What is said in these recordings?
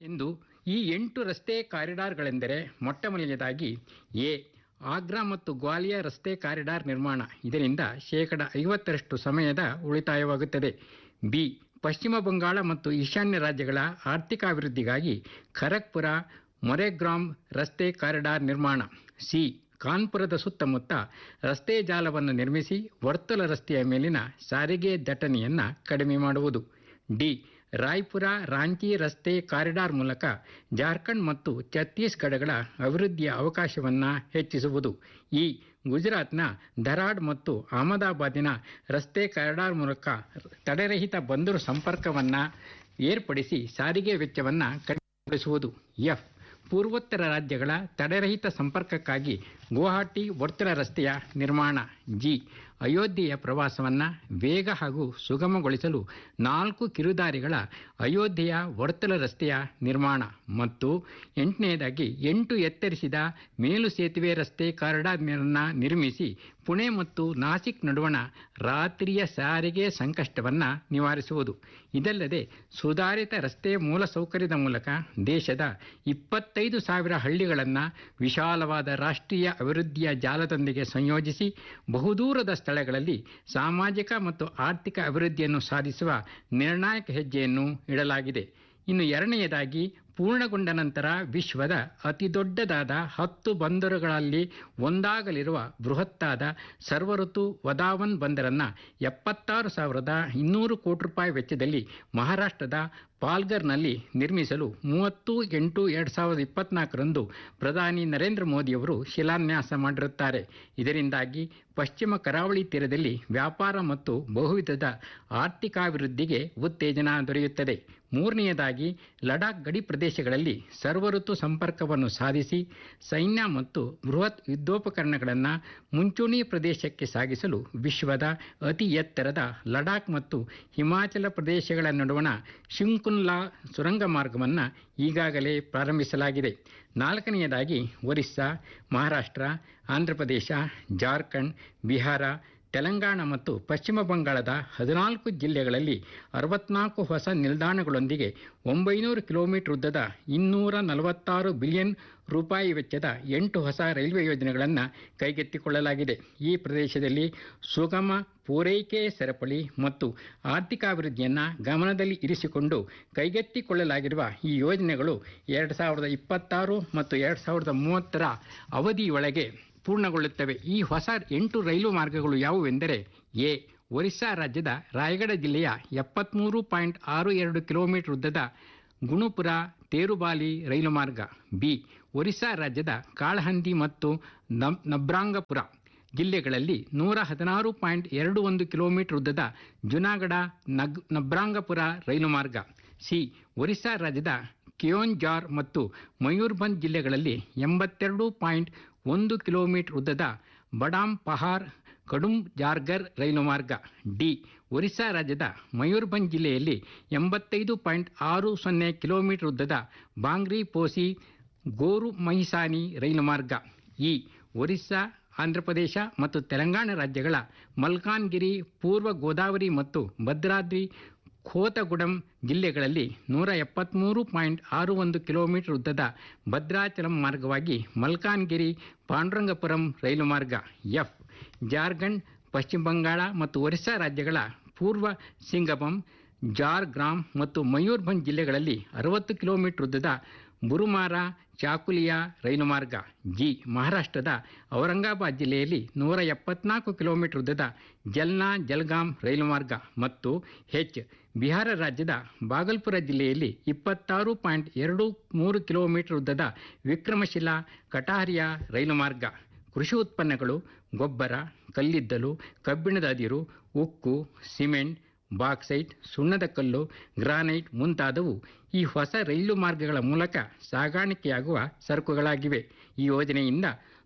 ಎಂದು ಈ ಎಂಟು ರಸ್ತೆ ಕಾರಿಡಾರ್ಗಳೆಂದರೆ ಮೊಟ್ಟಮೊದಲನೇದಾಗಿ ಎ ಆಗ್ರಾ ಮತ್ತು ಗ್ವಾಲಿಯರ್ ರಸ್ತೆ ಕಾರಿಡಾರ್ ನಿರ್ಮಾಣ ಇದರಿಂದ ಶೇಕಡ ಐವತ್ತರಷ್ಟು ಸಮಯದ ಉಳಿತಾಯವಾಗುತ್ತದೆ ಬಿ ಪಶ್ಚಿಮ ಬಂಗಾಳ ಮತ್ತು ಈಶಾನ್ಯ ರಾಜ್ಯಗಳ ಆರ್ಥಿಕ ಅಭಿವೃದ್ಧಿಗಾಗಿ ಖರಗ್ಪುರ ಮೊರೆಗ್ರಾಮ್ ರಸ್ತೆ ಕಾರಿಡಾರ್ ನಿರ್ಮಾಣ ಸಿ ಕಾನ್ಪುರದ ಸುತ್ತಮುತ್ತ ರಸ್ತೆ ಜಾಲವನ್ನು ನಿರ್ಮಿಸಿ ವರ್ತುಲ ರಸ್ತೆಯ ಮೇಲಿನ ಸಾರಿಗೆ ದಟ್ಟಣೆಯನ್ನು ಕಡಿಮೆ ಮಾಡುವುದು ಡಿ ರಾಯ್ಪುರ ರಾಂಚಿ ರಸ್ತೆ ಕಾರಿಡಾರ್ ಮೂಲಕ ಜಾರ್ಖಂಡ್ ಮತ್ತು ಛತ್ತೀಸ್ಗಢಗಳ ಅಭಿವೃದ್ಧಿಯ ಅವಕಾಶವನ್ನು ಹೆಚ್ಚಿಸುವುದು ಈ ಗುಜರಾತ್ನ ಧರಾಡ್ ಮತ್ತು ಅಹಮದಾಬಾದಿನ ರಸ್ತೆ ಕಾರಿಡಾರ್ ಮೂಲಕ ತಡೆರಹಿತ ಬಂದರು ಸಂಪರ್ಕವನ್ನು ಏರ್ಪಡಿಸಿ ಸಾರಿಗೆ ವೆಚ್ಚವನ್ನು ಕಡಿಮೆಗೊಳಿಸುವುದು ಎಫ್ ಪೂರ್ವೋತ್ತರ ರಾಜ್ಯಗಳ ತಡೆರಹಿತ ಸಂಪರ್ಕಕ್ಕಾಗಿ ಗುವಾಹಟಿ ವರ್ತುಲ ರಸ್ತೆಯ ನಿರ್ಮಾಣ ಜಿ ಅಯೋಧ್ಯೆಯ ಪ್ರವಾಸವನ್ನು ವೇಗ ಹಾಗೂ ಸುಗಮಗೊಳಿಸಲು ನಾಲ್ಕು ಕಿರುದಾರಿಗಳ ಅಯೋಧ್ಯೆಯ ವರ್ತುಲ ರಸ್ತೆಯ ನಿರ್ಮಾಣ ಮತ್ತು ಎಂಟನೆಯದಾಗಿ ಎಂಟು ಎತ್ತರಿಸಿದ ಮೇಲು ಸೇತುವೆ ರಸ್ತೆ ಕಾರಿಡಾರ್ನ ನಿರ್ಮಿಸಿ ಪುಣೆ ಮತ್ತು ನಾಸಿಕ್ ನಡುವಣ ರಾತ್ರಿಯ ಸಾರಿಗೆ ಸಂಕಷ್ಟವನ್ನು ನಿವಾರಿಸುವುದು ಇದಲ್ಲದೆ ಸುಧಾರಿತ ರಸ್ತೆ ಮೂಲಸೌಕರ್ಯದ ಮೂಲಕ ದೇಶದ ಇಪ್ಪತ್ತೈದು ಸಾವಿರ ಹಳ್ಳಿಗಳನ್ನು ವಿಶಾಲವಾದ ರಾಷ್ಟ್ರೀಯ ಅಭಿವೃದ್ಧಿಯ ಜಾಲದೊಂದಿಗೆ ಸಂಯೋಜಿಸಿ ಬಹುದೂರದ ಸ್ಥಳಗಳಲ್ಲಿ ಸಾಮಾಜಿಕ ಮತ್ತು ಆರ್ಥಿಕ ಅಭಿವೃದ್ಧಿಯನ್ನು ಸಾಧಿಸುವ ನಿರ್ಣಾಯಕ ಹೆಜ್ಜೆಯನ್ನು ಇಡಲಾಗಿದೆ ಇನ್ನು ಎರಡನೆಯದಾಗಿ ಪೂರ್ಣಗೊಂಡ ನಂತರ ವಿಶ್ವದ ಅತಿದೊಡ್ಡದಾದ ಹತ್ತು ಬಂದರುಗಳಲ್ಲಿ ಒಂದಾಗಲಿರುವ ಬೃಹತ್ತಾದ ಸರ್ವಋತು ವದಾವನ್ ಬಂದರನ್ನು ಎಪ್ಪತ್ತಾರು ಸಾವಿರದ ಇನ್ನೂರು ಕೋಟಿ ರೂಪಾಯಿ ವೆಚ್ಚದಲ್ಲಿ ಮಹಾರಾಷ್ಟ್ರದ ಪಾಲ್ಗರ್ನಲ್ಲಿ ನಿರ್ಮಿಸಲು ಮೂವತ್ತು ಎಂಟು ಎರಡು ಸಾವಿರದ ಇಪ್ಪತ್ನಾಲ್ಕರಂದು ಪ್ರಧಾನಿ ನರೇಂದ್ರ ಮೋದಿಯವರು ಶಿಲಾನ್ಯಾಸ ಮಾಡಿರುತ್ತಾರೆ ಇದರಿಂದಾಗಿ ಪಶ್ಚಿಮ ಕರಾವಳಿ ತೀರದಲ್ಲಿ ವ್ಯಾಪಾರ ಮತ್ತು ಬಹುವಿಧದ ಆರ್ಥಿಕಾಭಿವೃದ್ಧಿಗೆ ಉತ್ತೇಜನ ದೊರೆಯುತ್ತದೆ ಮೂರನೆಯದಾಗಿ ಲಡಾಖ್ ಗಡಿ ಪ್ರದೇಶಗಳಲ್ಲಿ ಸರ್ವಋತು ಸಂಪರ್ಕವನ್ನು ಸಾಧಿಸಿ ಸೈನ್ಯ ಮತ್ತು ಬೃಹತ್ ಯುದ್ಧೋಪಕರಣಗಳನ್ನು ಮುಂಚೂಣಿ ಪ್ರದೇಶಕ್ಕೆ ಸಾಗಿಸಲು ವಿಶ್ವದ ಅತಿ ಎತ್ತರದ ಲಡಾಖ್ ಮತ್ತು ಹಿಮಾಚಲ ಪ್ರದೇಶಗಳ ನಡುವಣ ಶಿಂಕುನ್ಲಾ ಸುರಂಗ ಮಾರ್ಗವನ್ನು ಈಗಾಗಲೇ ಪ್ರಾರಂಭಿಸಲಾಗಿದೆ ನಾಲ್ಕನೆಯದಾಗಿ ಒರಿಸ್ಸಾ ಮಹಾರಾಷ್ಟ್ರ ಆಂಧ್ರಪ್ರದೇಶ ಜಾರ್ಖಂಡ್ ಬಿಹಾರ ತೆಲಂಗಾಣ ಮತ್ತು ಪಶ್ಚಿಮ ಬಂಗಾಳದ ಹದಿನಾಲ್ಕು ಜಿಲ್ಲೆಗಳಲ್ಲಿ ಅರವತ್ನಾಲ್ಕು ಹೊಸ ನಿಲ್ದಾಣಗಳೊಂದಿಗೆ ಒಂಬೈನೂರು ಕಿಲೋಮೀಟರ್ ಉದ್ದದ ಇನ್ನೂರ ನಲವತ್ತಾರು ಬಿಲಿಯನ್ ರೂಪಾಯಿ ವೆಚ್ಚದ ಎಂಟು ಹೊಸ ರೈಲ್ವೆ ಯೋಜನೆಗಳನ್ನು ಕೈಗೆತ್ತಿಕೊಳ್ಳಲಾಗಿದೆ ಈ ಪ್ರದೇಶದಲ್ಲಿ ಸುಗಮ ಪೂರೈಕೆ ಸರಪಳಿ ಮತ್ತು ಆರ್ಥಿಕಾಭಿವೃದ್ಧಿಯನ್ನು ಗಮನದಲ್ಲಿ ಇರಿಸಿಕೊಂಡು ಕೈಗೆತ್ತಿಕೊಳ್ಳಲಾಗಿರುವ ಈ ಯೋಜನೆಗಳು ಎರಡು ಸಾವಿರದ ಇಪ್ಪತ್ತಾರು ಮತ್ತು ಎರಡು ಸಾವಿರದ ಮೂವತ್ತರ ಅವಧಿಯೊಳಗೆ ಪೂರ್ಣಗೊಳ್ಳುತ್ತವೆ ಈ ಹೊಸ ಎಂಟು ರೈಲು ಮಾರ್ಗಗಳು ಯಾವುವೆಂದರೆ ಎ ಒರಿಸ್ಸಾ ರಾಜ್ಯದ ರಾಯಗಢ ಜಿಲ್ಲೆಯ ಎಪ್ಪತ್ತ್ಮೂರು ಪಾಯಿಂಟ್ ಆರು ಎರಡು ಕಿಲೋಮೀಟರ್ ಉದ್ದದ ಗುಣುಪುರ ತೇರುಬಾಲಿ ರೈಲು ಮಾರ್ಗ ಬಿ ಒರಿಸ್ಸಾ ರಾಜ್ಯದ ಕಾಳಹಂದಿ ಮತ್ತು ನಬ್ರಾಂಗಪುರ ಜಿಲ್ಲೆಗಳಲ್ಲಿ ನೂರ ಹದಿನಾರು ಪಾಯಿಂಟ್ ಎರಡು ಒಂದು ಕಿಲೋಮೀಟರ್ ಉದ್ದದ ಜುನಾಗಢ ನಗ್ ನಬ್ರಾಂಗಪುರ ರೈಲು ಮಾರ್ಗ ಸಿ ಒರಿಸ್ಸಾ ರಾಜ್ಯದ ಕಿಯೋನ್ಜಾರ್ ಮತ್ತು ಮಯೂರ್ಭಂಜ್ ಜಿಲ್ಲೆಗಳಲ್ಲಿ ಎಂಬತ್ತೆರಡು ಪಾಯಿಂಟ್ ಒಂದು ಕಿಲೋಮೀಟರ್ ಉದ್ದದ ಬಡಾಮ್ ಪಹಾರ್ ಕಡುಂ ಜಾರ್ಗರ್ ರೈಲು ಮಾರ್ಗ ಡಿ ಒರಿಸ್ಸಾ ರಾಜ್ಯದ ಮಯೂರ್ಭಂಜ್ ಜಿಲ್ಲೆಯಲ್ಲಿ ಎಂಬತ್ತೈದು ಪಾಯಿಂಟ್ ಆರು ಸೊನ್ನೆ ಕಿಲೋಮೀಟರ್ ಉದ್ದದ ಬಾಂಗ್ರಿ ಪೋಸಿ ಗೋರು ಮಹಿಸಾನಿ ರೈಲು ಮಾರ್ಗ ಇ ಒರಿಸ್ಸಾ ಆಂಧ್ರಪ್ರದೇಶ ಮತ್ತು ತೆಲಂಗಾಣ ರಾಜ್ಯಗಳ ಮಲ್ಕಾನ್ಗಿರಿ ಪೂರ್ವ ಗೋದಾವರಿ ಮತ್ತು ಭದ್ರಾದ್ರಿ ಖೋತಗುಡಂ ಜಿಲ್ಲೆಗಳಲ್ಲಿ ನೂರ ಎಪ್ಪತ್ತ್ಮೂರು ಪಾಯಿಂಟ್ ಆರು ಒಂದು ಕಿಲೋಮೀಟರ್ ಉದ್ದದ ಭದ್ರಾಚಲಂ ಮಾರ್ಗವಾಗಿ ಮಲ್ಕಾನ್ಗಿರಿ ಪಾಂಡುರಂಗಪುರಂ ರೈಲು ಮಾರ್ಗ ಎಫ್ ಜಾರ್ಖಂಡ್ ಪಶ್ಚಿಮ ಬಂಗಾಳ ಮತ್ತು ಒರಿಸ್ಸಾ ರಾಜ್ಯಗಳ ಪೂರ್ವ ಸಿಂಗಬಂ ಜಾರ್ಗ್ರಾಮ್ ಮತ್ತು ಮಯೂರ್ಭಂಜ್ ಜಿಲ್ಲೆಗಳಲ್ಲಿ ಅರವತ್ತು ಕಿಲೋಮೀಟರ್ ಉದ್ದದ ಬುರುಮಾರ ಚಾಕುಲಿಯಾ ರೈಲು ಮಾರ್ಗ ಜಿ ಮಹಾರಾಷ್ಟ್ರದ ಔರಂಗಾಬಾದ್ ಜಿಲ್ಲೆಯಲ್ಲಿ ನೂರ ಎಪ್ಪತ್ನಾಲ್ಕು ಕಿಲೋಮೀಟರ್ ಉದ್ದದ ಜಲ್ನಾ ಜಲ್ಗಾಮ್ ರೈಲು ಮಾರ್ಗ ಮತ್ತು ಹೆಚ್ ಬಿಹಾರ ರಾಜ್ಯದ ಬಾಗಲ್ಪುರ ಜಿಲ್ಲೆಯಲ್ಲಿ ಇಪ್ಪತ್ತಾರು ಪಾಯಿಂಟ್ ಎರಡು ಮೂರು ಕಿಲೋಮೀಟರ್ ಉದ್ದದ ವಿಕ್ರಮಶಿಲಾ ಕಟಾರಿಯಾ ರೈಲು ಮಾರ್ಗ ಕೃಷಿ ಉತ್ಪನ್ನಗಳು ಗೊಬ್ಬರ ಕಲ್ಲಿದ್ದಲು ಕಬ್ಬಿಣದ ಅದಿರು ಉಕ್ಕು ಸಿಮೆಂಟ್ ಬಾಕ್ಸೈಟ್ ಸುಣ್ಣದ ಕಲ್ಲು ಗ್ರಾನೈಟ್ ಮುಂತಾದವು ಈ ಹೊಸ ರೈಲು ಮಾರ್ಗಗಳ ಮೂಲಕ ಸಾಗಾಣಿಕೆಯಾಗುವ ಸರಕುಗಳಾಗಿವೆ ಈ ಯೋಜನೆಯಿಂದ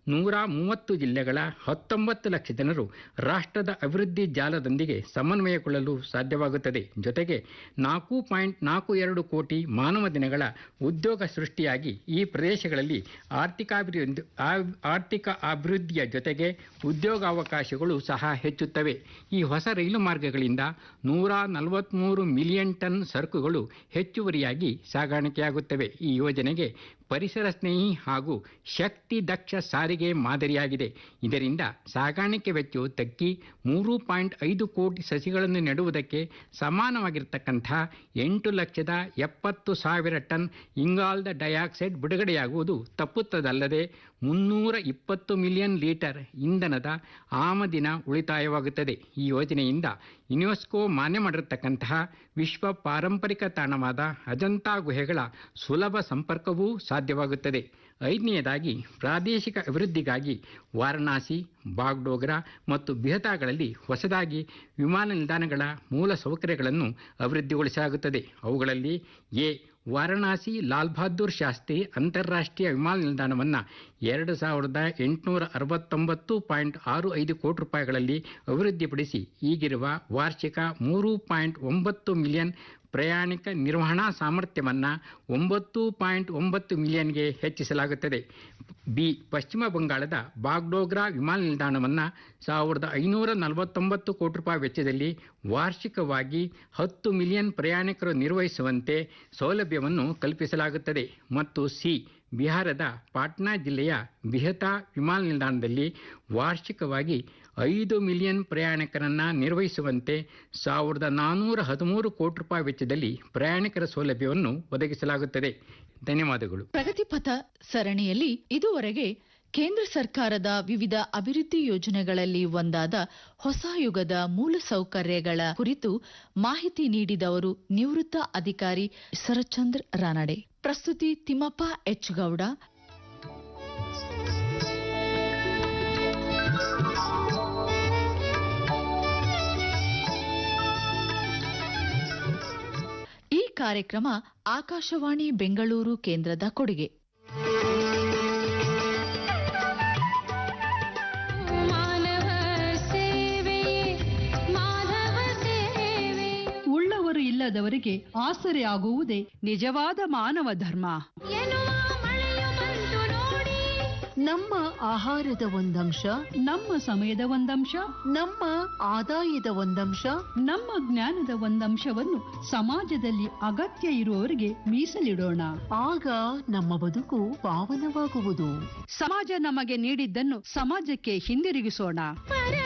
ನೂರ ಮೂವತ್ತು ಜಿಲ್ಲೆಗಳ ಹತ್ತೊಂಬತ್ತು ಲಕ್ಷ ಜನರು ರಾಷ್ಟ್ರದ ಅಭಿವೃದ್ಧಿ ಜಾಲದೊಂದಿಗೆ ಸಮನ್ವಯಗೊಳ್ಳಲು ಸಾಧ್ಯವಾಗುತ್ತದೆ ಜೊತೆಗೆ ನಾಲ್ಕು ಪಾಯಿಂಟ್ ನಾಲ್ಕು ಎರಡು ಕೋಟಿ ಮಾನವ ದಿನಗಳ ಉದ್ಯೋಗ ಸೃಷ್ಟಿಯಾಗಿ ಈ ಪ್ರದೇಶಗಳಲ್ಲಿ ಆರ್ಥಿಕಾಭಿವೃದ್ಧಿ ಆ- ಆರ್ಥಿಕ ಅಭಿವೃದ್ಧಿಯ ಜೊತೆಗೆ ಉದ್ಯೋಗಾವಕಾಶಗಳು ಸಹ ಹೆಚ್ಚುತ್ತವೆ ಈ ಹೊಸ ರೈಲು ಮಾರ್ಗಗಳಿಂದ ನೂರ ನಲವತ್ತ್ಮೂರು ಮಿಲಿಯನ್ ಟನ್ ಸರಕುಗಳು ಹೆಚ್ಚುವರಿಯಾಗಿ ಸಾಗಾಣಿಕೆಯಾಗುತ್ತವೆ ಈ ಯೋಜನೆಗೆ ಪರಿಸರ ಸ್ನೇಹಿ ಹಾಗೂ ಶಕ್ತಿ ದಕ್ಷ ಸಾರಿಗೆ ಮಾದರಿಯಾಗಿದೆ ಇದರಿಂದ ಸಾಗಾಣಿಕೆ ವೆಚ್ಚವು ತಗ್ಗಿ ಮೂರು ಪಾಯಿಂಟ್ ಐದು ಕೋಟಿ ಸಸಿಗಳನ್ನು ನೆಡುವುದಕ್ಕೆ ಸಮಾನವಾಗಿರ್ತಕ್ಕಂಥ ಎಂಟು ಲಕ್ಷದ ಎಪ್ಪತ್ತು ಸಾವಿರ ಟನ್ ಇಂಗಾಲದ ಡೈಆಕ್ಸೈಡ್ ಬಿಡುಗಡೆಯಾಗುವುದು ತಪ್ಪುತ್ತದಲ್ಲದೆ ಮುನ್ನೂರ ಇಪ್ಪತ್ತು ಮಿಲಿಯನ್ ಲೀಟರ್ ಇಂಧನದ ಆಮದಿನ ಉಳಿತಾಯವಾಗುತ್ತದೆ ಈ ಯೋಜನೆಯಿಂದ ಯುನೆಸ್ಕೋ ಮಾನ್ಯ ಮಾಡಿರತಕ್ಕಂತಹ ವಿಶ್ವ ಪಾರಂಪರಿಕ ತಾಣವಾದ ಅಜಂತಾ ಗುಹೆಗಳ ಸುಲಭ ಸಂಪರ್ಕವೂ ಸಾಧ್ಯವಾಗುತ್ತದೆ ಐದನೆಯದಾಗಿ ಪ್ರಾದೇಶಿಕ ಅಭಿವೃದ್ಧಿಗಾಗಿ ವಾರಣಾಸಿ ಬಾಗ್ಡೋಗ್ರಾ ಮತ್ತು ಬಿಹತಾಗಳಲ್ಲಿ ಹೊಸದಾಗಿ ವಿಮಾನ ನಿಲ್ದಾಣಗಳ ಮೂಲ ಸೌಕರ್ಯಗಳನ್ನು ಅಭಿವೃದ್ಧಿಗೊಳಿಸಲಾಗುತ್ತದೆ ಅವುಗಳಲ್ಲಿ ಎ ವಾರಣಾಸಿ ಲಾಲ್ ಬಹದ್ದೂರ್ ಶಾಸ್ತ್ರಿ ಅಂತಾರಾಷ್ಟ್ರೀಯ ವಿಮಾನ ನಿಲ್ದಾಣವನ್ನು ಎರಡು ಸಾವಿರದ ಎಂಟುನೂರ ಅರವತ್ತೊಂಬತ್ತು ಪಾಯಿಂಟ್ ಆರು ಐದು ಕೋಟಿ ರೂಪಾಯಿಗಳಲ್ಲಿ ಅಭಿವೃದ್ಧಿಪಡಿಸಿ ಈಗಿರುವ ವಾರ್ಷಿಕ ಮೂರು ಪಾಯಿಂಟ್ ಒಂಬತ್ತು ಮಿಲಿಯನ್ ಪ್ರಯಾಣಿಕ ನಿರ್ವಹಣಾ ಸಾಮರ್ಥ್ಯವನ್ನು ಒಂಬತ್ತು ಪಾಯಿಂಟ್ ಒಂಬತ್ತು ಮಿಲಿಯನ್ಗೆ ಹೆಚ್ಚಿಸಲಾಗುತ್ತದೆ ಬಿ ಪಶ್ಚಿಮ ಬಂಗಾಳದ ಬಾಗ್ಡೋಗ್ರಾ ವಿಮಾನ ನಿಲ್ದಾಣವನ್ನು ಸಾವಿರದ ಐನೂರ ನಲವತ್ತೊಂಬತ್ತು ಕೋಟಿ ರೂಪಾಯಿ ವೆಚ್ಚದಲ್ಲಿ ವಾರ್ಷಿಕವಾಗಿ ಹತ್ತು ಮಿಲಿಯನ್ ಪ್ರಯಾಣಿಕರು ನಿರ್ವಹಿಸುವಂತೆ ಸೌಲಭ್ಯವನ್ನು ಕಲ್ಪಿಸಲಾಗುತ್ತದೆ ಮತ್ತು ಸಿ ಬಿಹಾರದ ಪಾಟ್ನಾ ಜಿಲ್ಲೆಯ ಬಿಹತಾ ವಿಮಾನ ನಿಲ್ದಾಣದಲ್ಲಿ ವಾರ್ಷಿಕವಾಗಿ ಐದು ಮಿಲಿಯನ್ ಪ್ರಯಾಣಿಕರನ್ನು ನಿರ್ವಹಿಸುವಂತೆ ಸಾವಿರದ ನಾನ್ನೂರ ಹದಿಮೂರು ಕೋಟಿ ರೂಪಾಯಿ ವೆಚ್ಚದಲ್ಲಿ ಪ್ರಯಾಣಿಕರ ಸೌಲಭ್ಯವನ್ನು ಒದಗಿಸಲಾಗುತ್ತದೆ ಧನ್ಯವಾದಗಳು ಪ್ರಗತಿಪಥ ಸರಣಿಯಲ್ಲಿ ಇದುವರೆಗೆ ಕೇಂದ್ರ ಸರ್ಕಾರದ ವಿವಿಧ ಅಭಿವೃದ್ಧಿ ಯೋಜನೆಗಳಲ್ಲಿ ಒಂದಾದ ಹೊಸ ಯುಗದ ಮೂಲಸೌಕರ್ಯಗಳ ಕುರಿತು ಮಾಹಿತಿ ನೀಡಿದವರು ನಿವೃತ್ತ ಅಧಿಕಾರಿ ಶರತ್ಚಂದ್ರ ರಾನಡೆ ಪ್ರಸ್ತುತಿ ತಿಮ್ಮಪ್ಪ ಎಚ್ ಗೌಡ ಈ ಕಾರ್ಯಕ್ರಮ ಆಕಾಶವಾಣಿ ಬೆಂಗಳೂರು ಕೇಂದ್ರದ ಕೊಡುಗೆ ಮಾನವ ಸೇವೆಯೇ ಮಾಧವ ಸೇವೆ ಉಳ್ಳವರು ಇಲ್ಲದವರಿಗೆ ಆಸರೆ ಆಗುವುದೇ ನಿಜವಾದ ಮಾನವ ಧರ್ಮ ಎನ್ನುವ ಮಳೆಯು ಬಂತು ನೋಡಿ ನಮ್ಮ ಆಹಾರದ ಒಂದಂಶ ನಮ್ಮ ಸಮಯದ ಒಂದಂಶ ನಮ್ಮ ಆದಾಯದ ಒಂದಂಶ ನಮ್ಮ ಜ್ಞಾನದ ಒಂದಂಶವನ್ನು ಸಮಾಜದಲ್ಲಿ ಅಗತ್ಯ ಇರುವವರಿಗೆ ಮೀಸಲಿಡೋಣ ಆಗ ನಮ್ಮ ಬದುಕು ಪಾವನವಾಗುವುದು ಸಮಾಜ ನಮಗೆ ನೀಡಿದ್ದನ್ನು ಸಮಾಜಕ್ಕೆ ಹಿಂದಿರುಗಿಸೋಣ ಪರ